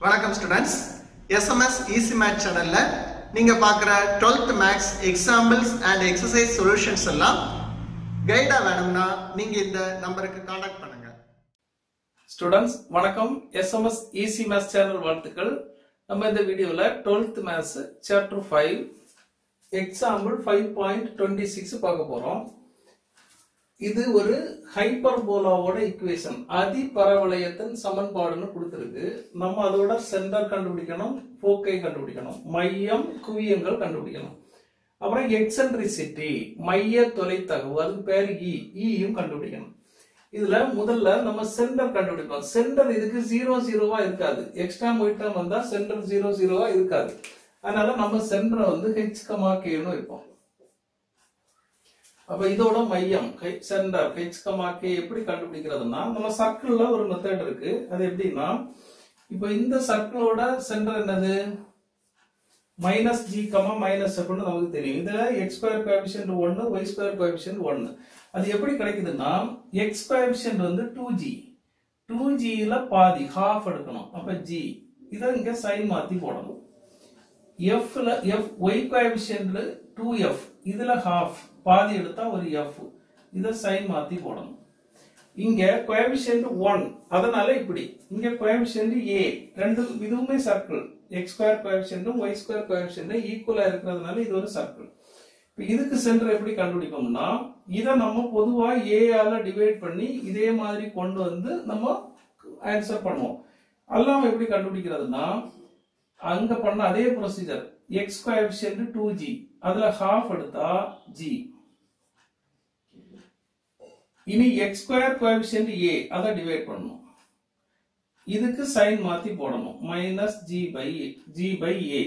வணக்கம் students SMS easy math சேனல்ல நீங்க பார்க்குற 12th maths examples and exercise solutions எல்லாம் கைடா வேணும்னா நீங்க இந்த நம்பருக்கு காண்டாக்ட் பண்ணுங்க ஸ்டூடெண்ட்ஸ் வணக்கம் எஸ்எம்எஸ் ஈசி மேத்ஸ் சேனல் வாழ்த்துக்கள் நம்ம இந்த வீடியோல 12th maths chapter five example five point twenty six பார்க்க போறோம் இது ஒரு ஹைப்பர்போலாவோட இக்குவேஷன் அதிபரவளையத்தின் சமன்பாடுன்னு கொடுத்திருக்கு நம்ம அதோட சென்டர் கண்டுபிடிக்கணும் போக்கை கண்டுபிடிக்கணும் மையம் குவியங்கள் கண்டுபிடிக்கணும் அப்புறம் எக்ஸென்ட்ரிசிட்டி மைய தொலைத்தகவு அதுக்கு பேர் இ ஈயும் கண்டுபிடிக்கணும் இதுல முதல்ல நம்ம சென்டர் கண்டுபிடிப்போம் சென்டர் இதுக்கு ஜீரோ ஜீரோவா இருக்காது எக்ஸ்ட்ரா ஒயிட்டம் வந்தா சென்டர் ஜீரோ ஜீரோவா இருக்காது அதனால நம்ம சென்டரை வந்து ஹெச் கமா கேன்னு வைப்போம் அப்ப இதோட மையம் சென்டர் ஹெச் கமா கே எப்படி கண்டுபிடிக்கிறதுனா நம்ம சர்க்கிள்ல ஒரு மெத்தட் இருக்கு அது எப்படின்னா இப்போ இந்த சர்க்கிளோட சென்டர் என்னது மைனஸ் ஜி கமா மைனஸ் எஃப்னு நமக்கு தெரியும் இதுல எக்ஸ் ஸ்கொயர் கோஎஃபிஷியன்ட் ஒன்னு ஒய் ஸ்கொயர் கோஎஃபிஷியன்ட் ஒன்னு அது எப்படி கிடைக்குதுன்னா எக்ஸ் கோஎஃபிஷியன்ட் வந்து டூ ஜி டூ ஜியில பாதி ஹாஃப் எடுக்கணும் அப்ப ஜி இதை இங்க சைன் மாத்தி போடணும் எஃப்ல F Y coefficient two F இதுல ஹாஃப் பாதி எடுத்தா ஒரு எஃப் இதை சைன் மாத்தி போடணும் இங்க கோஎஃபிஷியன்ட் ஒன் அதனால இப்படி இங்க கோஎஃபிஷியன்ட் ஏ ரெண்டு இதுவுமே சர்க்கிள் எக்ஸ் ஸ்கொயர் கோஎஃபிஷியன்ட்டும் ஒய் ஸ்கொயர் கோஎஃபிஷியன்ட்டும் ஈக்குவலா இருக்கிறதுனால இது ஒரு சர்க்கிள் இப்போ இதுக்கு சென்டர் எப்படி கண்டுபிடிப்போம்னா இதை நம்ம பொதுவா ஏ ஆல டிவைட் பண்ணி இதே மாதிரி கொண்டு வந்து நம்ம ஆன்சர் பண்ணுவோம் எல்லாம் எப்படி கண்டுபிடிக்கிறதுனா அங்க பண்ண அதே procedure X coefficient two G அதுல ஹாஃப் எடுத்தா ஜி இனி எக்ஸ் ஸ்கொயர் கோஎஃபிஷியன்ட் ஏ அதை டிவைட் பண்ணணும் இதுக்கு சைன் மாத்தி போடணும் minus G by G by A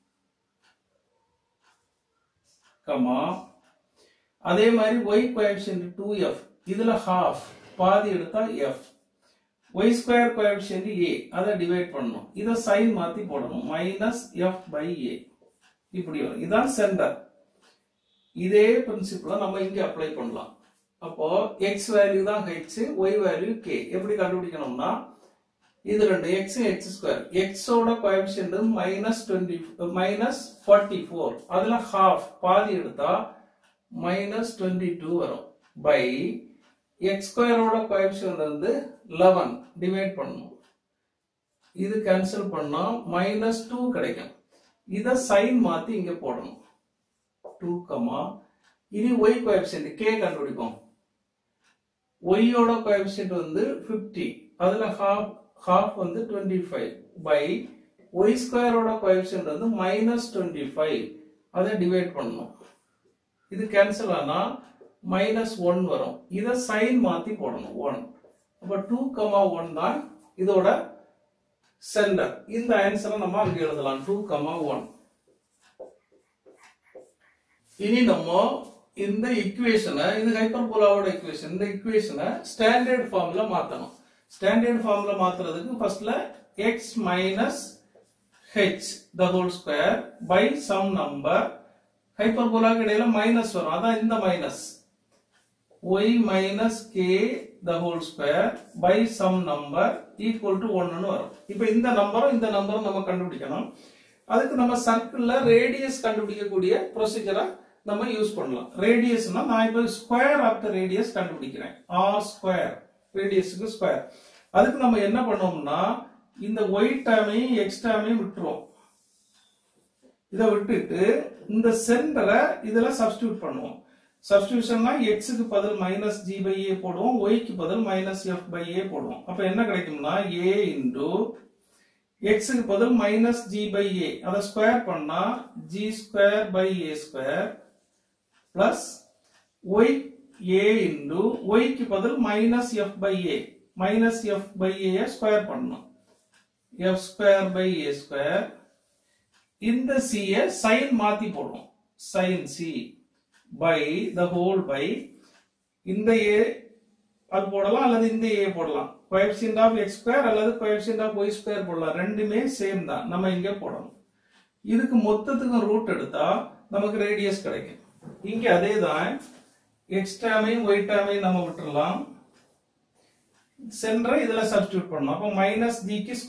comma அதே மாதிரி ஒய் கோஎஃபிஷியன்ட் டூ எஃப் இதுல ஹாஃப் பாதி எடுத்தா F Y square coefficient A அதை டிவைட் பண்ணணும் இதை சைன் மாத்தி போடணும் மைனஸ் எஃப் பை ஏ இப்படி வரும் இதான் சென்டர் இதே பிரின்சிபிள நம்ம இங்க அப்ளை பண்ணலாம் அப்போ எக்ஸ் வேல்யூ தான் ஹெச் ஒய் வேல்யூ கே எப்படி கண்டுபிடிக்கணும்னா இது ரெண்டு எக்ஸ் எக்ஸ் ஸ்கொயர் எக்ஸோட coefficient minus twenty minus forty four அதுல ஹாஃப் பாதி எடுத்தா மைனஸ் டுவெண்ட்டி டூ வரும் பை எக்ஸ் ஸ்கொயரோட கோஎஃபிஷியன்ட் வந்து லெவன் டிவைட் பண்ணணும் இது கேன்சல் பண்ணா மைனஸ் டூ கிடைக்கும் இத சைன் மாத்தி இங்க போடணும் டூ கமா இனி ஒய் கோஎஃபிஷியன்ட் கே கண்டுபிடிப்போம் ஒய்யோட கோஎஃபிஷியன்ட் வந்து 50 அதுல ஹாஃப் ஹாஃப் வந்து 25 பை ஒய் ஸ்கொயரோட கோஎஃபிஷியன்ட் வந்து மைனஸ் டுவெண்ட்டி ஃபைவ் அதை டிவைட் பண்ணணும் இது கேன்சல் ஆனா மைனஸ் ஒன் வரும் இதை சைன் மாத்தி போடணும் ஒன் அப்ப டூ கமா ஒன் தான் இதோட சென்டர் இந்த ஆன்சரை நம்ம அங்க எழுதலாம் டூ கமா ஒன் இனி நம்ம இந்த இக்குவேஷனை இது ஹைப்பர்போலாவோட இக்குவேஷன் இந்த இக்குவேஷனை ஸ்டாண்டர்ட் ஃபார்ம்ல மாத்தணும் ஸ்டாண்டர்ட் ஃபார்ம்ல மாத்துறதுக்கு ஃபர்ஸ்ட்ல X minus H the whole square by some number ஹைப்பர்போலாக்கு இடையில மைனஸ் வரும் அதான் இந்த minus Y minus K the whole square by some number equal to ஒன்னு வரும் இப்போ இந்த நம்பரும் இந்த நம்பரும் நம்ம கண்டுபிடிக்கணும் அதுக்கு நம்ம சர்க்கிள்ல ரேடியஸ் கண்டுபிடிக்கக்கூடிய ப்ரொசீஜரை நம்ம யூஸ் பண்ணலாம் ரேடியஸ்னா நான் இப்போ ஸ்கொயர் ஆஃப் த ரேடியஸ் கண்டுபிடிக்கிறேன் ஆர் ஸ்கொயர் ரேடியஸுக்கு ஸ்கொயர் அதுக்கு நம்ம என்ன பண்ணோம்னா இந்த ஒய் டேமையும் எக்ஸ் டேமையும் விட்டுருவோம் இதை விட்டுட்டு இந்த சென்டரை இதுல சப்ஸ்டியூட் பண்ணுவோம் சப்ஸ்டியூஷன்னா எக்ஸுக்கு பதில் மைனஸ் ஜி பை ஏ போடுவோம் ஒய்க்கு பதில் மைனஸ் எஃப் பை ஏ போடுவோம் அப்ப என்ன கிடைக்கும்னா ஏ இன்டூ எக்ஸுக்கு பதில் மைனஸ் ஜி பை ஏ அதை ஸ்கொயர் பண்ணா G square by A square plus Y A into ஒய்க்கு பதில் minus F by A minus F by A square பண்ணணும் F square by A square இந்த சியை சைன் மாத்தி போடுவோம் sign C by the whole by இந்த A அது போடலாம் அல்லது இந்த ஏ போடலாம் கோஎஃபிஷியன்ட் ஆஃப் எக்ஸ் ஸ்கொயர் அல்லது கோஎஃபிஷியன்ட் ஆஃப் ஒய் ஸ்கொயர் போடலாம் ரெண்டுமே சேம் தான் நம்ம இங்க போடணும் இதுக்கு மொத்தத்துக்கு ரூட் எடுத்தா நமக்கு ரேடியஸ் கிடைக்கும் இங்க அதே தான் எக்ஸ் டேமையும் ஒய் டேமையும் நம்ம விட்டுறலாம் சென்டரை இதுல சப்ஸ்டியூட் பண்ணணும் அப்போ மைனஸ் ஜிக்கு square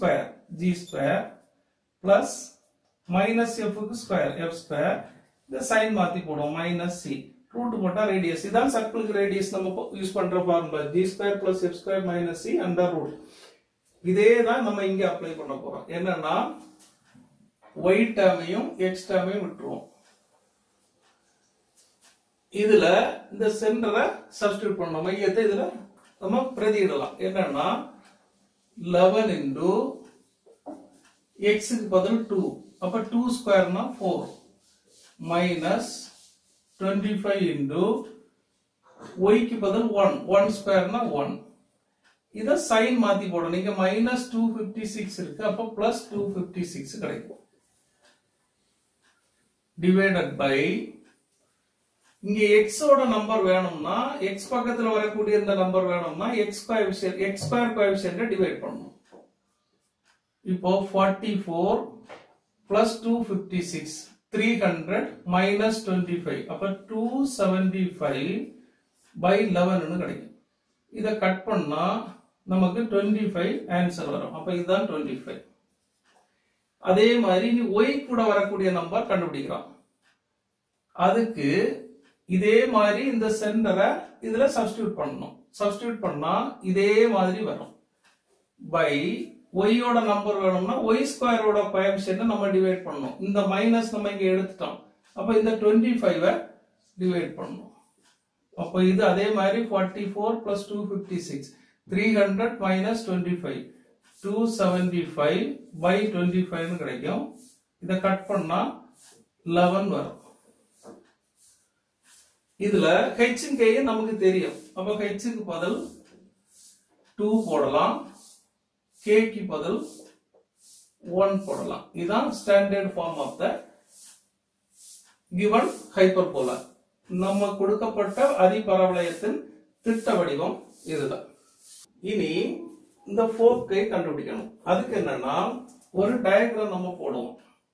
G square plus minus எஃப்க்கு ஸ்கொயர் எஃப் ஸ்கொயர் இந்த சைன் மாத்தி போடுவோம் மைனஸ் சி ரூட் போட்டா ரேடியஸ் இதான் சர்க்கிளுக்கு ரேடியஸ் நம்ம யூஸ் பண்ற formula G square plus F square minus C under root இதே தான் நம்ம இங்க அப்ளை பண்ண போறோம் என்னன்னா ஒய் டேர்மையும் எக்ஸ் டேர்மையும் விட்டுருவோம் இதுல இந்த சென்டரை சப்ஸ்டியூட் பண்ணோம் மையத்தை இதுல நம்ம பிரதியிடலாம் என்னன்னா லெவன் இன்டூ எக்ஸுக்கு பதில் டூ அப்ப டூ ஸ்கொயர்னா four minus twenty five into ஒய்க்கு பதில் ஒன் ஒன் ஸ்கொயர்னா ஒன் இத சைன் மாத்தி போடணும் நீங்க மைனஸ் டூ பிப்டி சிக்ஸ் இருக்கு அப்ப பிளஸ் டூ பிப்டி சிக்ஸ் கிடைக்கும் டிவைடட் பை இங்க எக்ஸ் ஓட நம்பர் வேணும்னா எக்ஸ் பக்கத்துல வரக்கூடிய இந்த நம்பர் வேணும்னா X coefficient X square coefficient divide பண்ணணும் இப்போ 44 plus two fifty six three hundred minus twenty five அப்ப two seventy five by eleven கிடைக்கும் இதை கட் பண்ணா நமக்கு டுவெண்ட்டி ஃபைவ் ஆன்சர் வரும் அப்ப இதுதான் டுவெண்ட்டி ஃபைவ் அதே மாதிரி நீ ஒய் கூட வரக்கூடிய நம்பர் கண்டுபிடிக்கலாம் அதுக்கு இதே மாதிரி இந்த சென்டரை இதுல சப்ஸ்டியூட் பண்ணணும் சப்ஸ்டியூட் பண்ணா இதே மாதிரி வரும் பை ஒய்யோட நம்பர் வேணும்னா ஒய் ஸ்கொயரோட கோஎஃபிஷியன்ட் நம்ம டிவைட் பண்ணணும் இந்த மைனஸ் நம்ம இங்க எடுத்துட்டோம் அப்ப இந்த டுவெண்ட்டி ஃபைவ் டிவைட் பண்ணணும் அப்போ இது அதே மாதிரி forty four plus two fifty six three hundred minus twenty five two seventy five by twenty ஃபைவ்னு கிடைக்கும் இதை கட் பண்ணா லெவன் வரும் இதுல ஹெச்சும் கேயும் நமக்கு தெரியும் அப்ப ஹெச்சுக்கு பதில் டூ போடலாம் கேக்கு பதில் ஒன் போடலாம் இதுதான் standard form of the given hyperbola நம்ம கொடுக்கப்பட்ட அதிபரவளையத்தின் திட்ட வடிவம் இதுதான் இனி இந்த போக்கை கண்டுபிடிக்கணும் அதுக்கு என்னன்னா ஒரு டயக்ராம் நம்ம போடுவோம்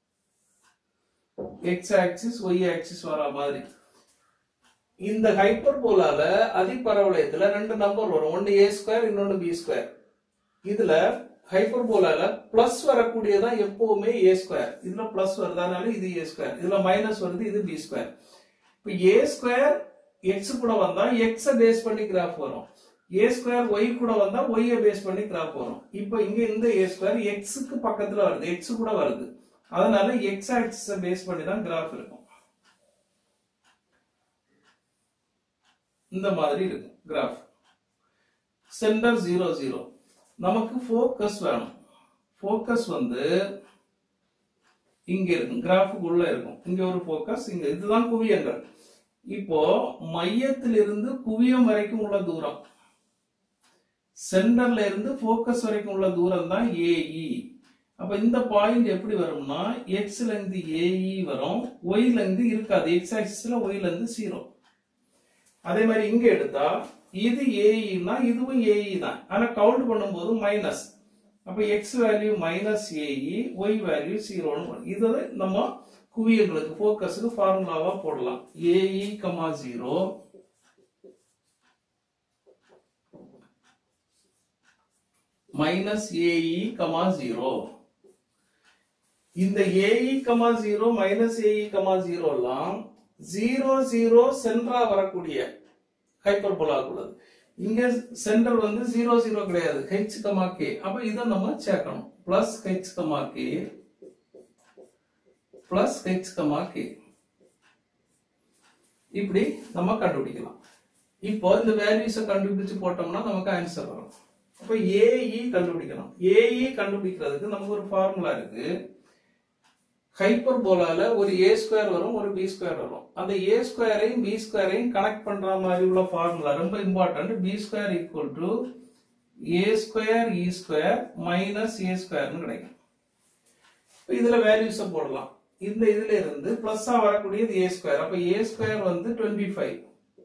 எக்ஸ் ஆக்சிஸ் ஒய் ஆக்சிஸ் வர மாதிரி இந்த ஹைப்பர்போலால அதிபரவளையத்துல ரெண்டு நம்பர் வரும் ஒன்னு ஏ ஸ்கொயர் இன்னொன்னு பி ஸ்கொயர் இதுல ஹைப்பர்போலால பிளஸ் வரக்கூடியதான் எப்பவுமே ஏ ஸ்கொயர் இதுல பிளஸ் வருதானாலும் இது ஏ ஸ்கொயர் இதுல மைனஸ் வருது இது பி ஸ்கொயர் இப்ப ஏ ஸ்கொயர் எக்ஸ் கூட வந்தா எக்ஸ பேஸ் பண்ணி கிராஃப் வரும் ஏ ஸ்கொயர் ஒய் கூட வந்தா ஒய்ய பேஸ் பண்ணி கிராஃப் வரும் இப்போ இங்க இந்த ஏ ஸ்கொயர் எக்ஸுக்கு பக்கத்துல வருது எக்ஸ் கூட வருது அதனால எக்ஸ் ஆக்சிஸ பேஸ் பண்ணி தான் கிராஃப் இருக்கும் இந்த மாதிரி இருக்கும் கிராஃப் சென்டர் ஜீரோ ஜீரோ நமக்கு ஃபோக்கஸ் வேணும் ஃபோக்கஸ் வந்து இங்க இருக்கும் கிராஃபுக்கு உள்ள இருக்கும் இங்க ஒரு ஃபோக்கஸ் இங்க இதுதான் குவியங்கள் இப்போ மையத்திலிருந்து குவியம் வரைக்கும் உள்ள தூரம் சென்டர்ல இருந்து ஃபோக்கஸ் வரைக்கும் உள்ள தூரம் தான் ஏஇ அப்ப இந்த பாயிண்ட் எப்படி வரும்னா எக்ஸ்ல இருந்து ஏஇ வரும் ஒய்ல இருந்து இருக்காது எக்ஸ் ஆக்சிஸ்ல ஒய்ல இருந்து ஜீரோ அதே மாதிரி இங்க எடுத்தா இது ஏஇனா இதுவும் ஏஇ தான் ஆனா கவுண்ட் பண்ணும்போது மைனஸ் அப்ப x value minus a e y value ஜீரோன்னு வரும் இது நம்ம குவியங்களுக்கு ஃபோக்கஸுக்கு ஃபார்முலாவா போடலாம் a e comma zero minus a e comma zero இந்த a e comma zero minus a e comma zero எல்லாம் ஜீரோ ஜீரோ சென்டரா வரக்கூடிய ஹைப்பர்போலா உள்ளது இங்க சென்டர் வந்து ஜீரோ ஜீரோ கிடையாது ஹெச் கமா கே அப்ப இதை நம்ம சேர்க்கணும் plus h comma k plus h comma k இப்படி நம்ம கண்டுபிடிக்கலாம் இப்போ இந்த வேல்யூஸை கண்டுபிடிச்சு போட்டோம்னா நமக்கு ஆன்சர் வரும் அப்ப ஏஇ கண்டுபிடிக்கணும் ஏஇ கண்டுபிடிக்கிறதுக்கு நமக்கு ஒரு ஃபார்முலா இருக்கு ஹைப்பர்போலால ஒரு ஏ ஸ்கொயர் வரும் ஒரு பி ஸ்கொயர் வரும் அந்த ஏ ஸ்கொயரையும் பி ஸ்கொயரையும் கனெக்ட் பண்ற மாதிரி உள்ள ஃபார்முலா ரொம்ப important b square equal to a square e square minus a ஸ்கொயர்னு கிடைக்கும் இப்ப இதுல வேல்யூஸ போடலாம் இந்த இதுல இருந்து பிளஸ்ஸா வரக்கூடியது ஏ ஸ்கொயர் அப்ப ஏ ஸ்கொயர் வந்து டுவெண்ட்டி ஃபைவ்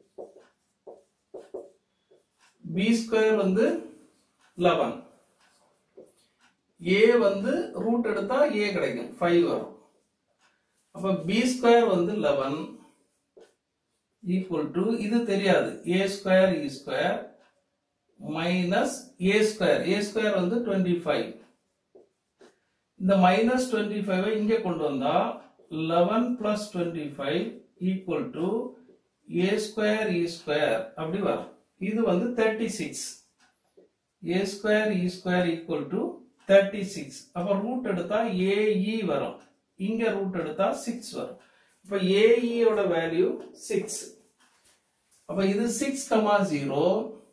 பி ஸ்கொயர் வந்து லெவன் ஏ வந்து ரூட் எடுத்தா ஏ கிடைக்கும் ஃபைவ் வரும் அப்ப பி ஸ்கொயர் வந்து லெவன் ஈக்குவல் டு இது தெரியாது a square e square minus a square a square வந்து டுவெண்ட்டி ஃபைவ் இந்த மைனஸ் டுவெண்ட்டி ஃபைவ் இங்க கொண்டு வந்தா eleven plus twenty five equal to a square e square அப்படி வரும் இது வந்து thirty six a square e square equal to thirty six அப்ப ரூட் எடுத்தா ஏஇ வரும் இங்க ரூட் எடுத்தா சிக்ஸ் வரும் இப்ப ஏஇயோட வேல்யூ சிக்ஸ் அப்ப இது six comma zero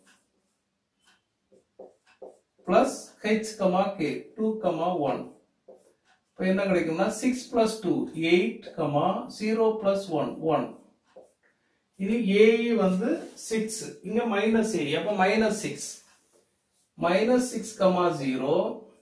plus h comma k two comma one இப்போ என்ன கிடைக்கும்னா six plus two eight comma zero plus one one இது ஏஇ வந்து சிக்ஸ் இங்க மைனஸ் ஏ அப்ப minus six minus six comma zero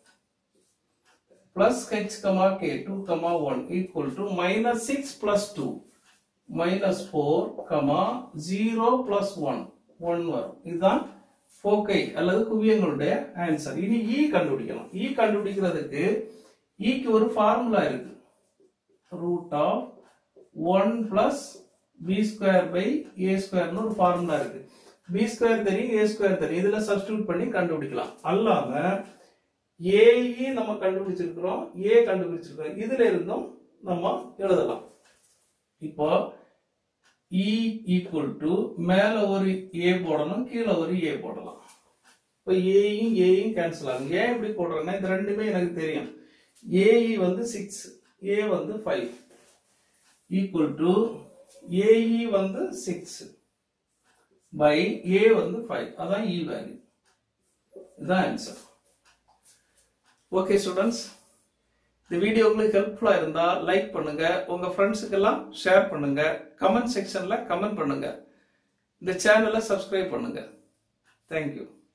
plus h comma k two comma one equal to minus six plus two minus four comma zero plus one one வரும் இதுதான் போக்கை அல்லது குவியங்களுடைய answer இனி இ கண்டுபிடிக்கணும் இ கண்டுபிடிக்கிறதுக்கு இக்கு ஒரு ஃபார்முலா இருக்கு root of one plus b square by a ஸ்கொயர்னு ஒரு ஃபார்முலா இருக்கு பி ஸ்கொயர் தெரியும் ஏ ஸ்கொயர் தெரியும் இதுல சப்ஸ்டியூட் பண்ணி கண்டுபிடிக்கலாம் அல்லாம ஏஇ நம்ம கண்டுபிடிச்சிருக்கிறோம் ஏ கண்டுபிடிச்சிருக்கிறோம் இதுல இருந்தும் நம்ம எழுதலாம் இப்போ இ ஈக்குவல் டு மேல ஒரு ஏ போடணும் கீழே ஒரு ஏ போடலாம் இப்போ ஏயும் ஏயும் கேன்சல் ஆகும் ஏன் இப்படி போடுறேன்னா இந்த ரெண்டுமே எனக்கு தெரியும் ஏஇ வந்து சிக்ஸ் ஏ வந்து ஃபைவ் ஈக்குவல் டு ஏஇ வந்து சிக்ஸ் பை ஏ வந்து ஃபைவ் அதான் இ வேல்யூ இதுதான் ஆன்சர் ஓகே ஸ்டூடெண்ட்ஸ் இந்த வீடியோ உங்களுக்கு ஹெல்ப்ஃபுல்லா இருந்தா லைக் பண்ணுங்க உங்க ஃப்ரெண்ட்ஸுக்கு எல்லாம் ஷேர் பண்ணுங்க கமெண்ட் செக்ஷன்ல கமெண்ட் பண்ணுங்க இந்த சேனலை சப்ஸ்கிரைப் பண்ணுங்க தேங்க்யூ